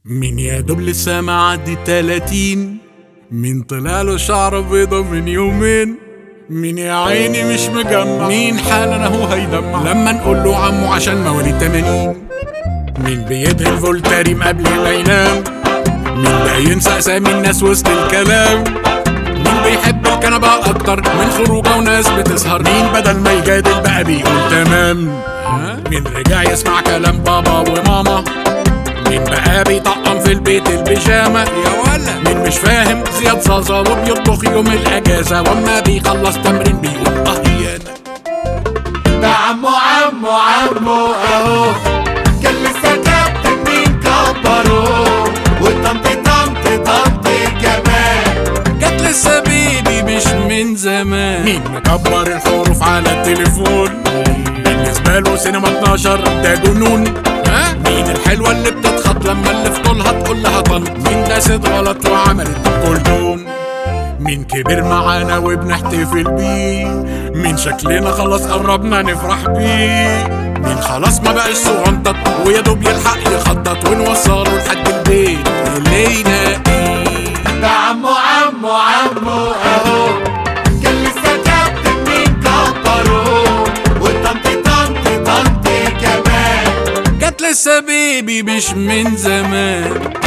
مين يا دوب لسه معدي التلاتين مين طلع له شعر بيضة من يومين مين يا عيني مش مجمع مين حالا اهو هيدمع لما نقول له عمو عشان مواليد تمانين مين بيدهن فولتاريم قبل ما ينام مين بقى ينسى اسامي الناس وسط الكلام مين بيحب الكنبة اكتر من خروجه وناس بتسهر مين بدل ما يجادل بقى بيقول تمام مين رجع يسمع كلام بابا وماما مين بقى بيطقم في البيت البيجامة يا ولا مين مش فاهم زياد صلصة وبيطبخ يوم الأجازة وأما بيخلص تمرين بيقول اه انا ده عمو عمو عمو اهو كان لسه كابتن مين كبروه وطنط طنط طنط كمان جت لسه بيبي مش من زمان مين مكبر الحروف على التليفون بالنسبة له سينما 12 ده جنون ها مين الحلوة اللي بتتخط لما اللي في طولها تقول لها طن مين داست غلط وعملت كولدون مين كبر معانا وبنحتفل بيه مين شكلنا خلاص قربنا نفرح بيه مين خلاص ما بقاش صغنطط ويا دوب يلحق يخطط ونوصله لحد البيت اللي ينقيه ده عمو عمو عمو اهو كان لسه كابتن مين كبروه وطنط طنط طنط كمان جت لسه بيبي مش من زمان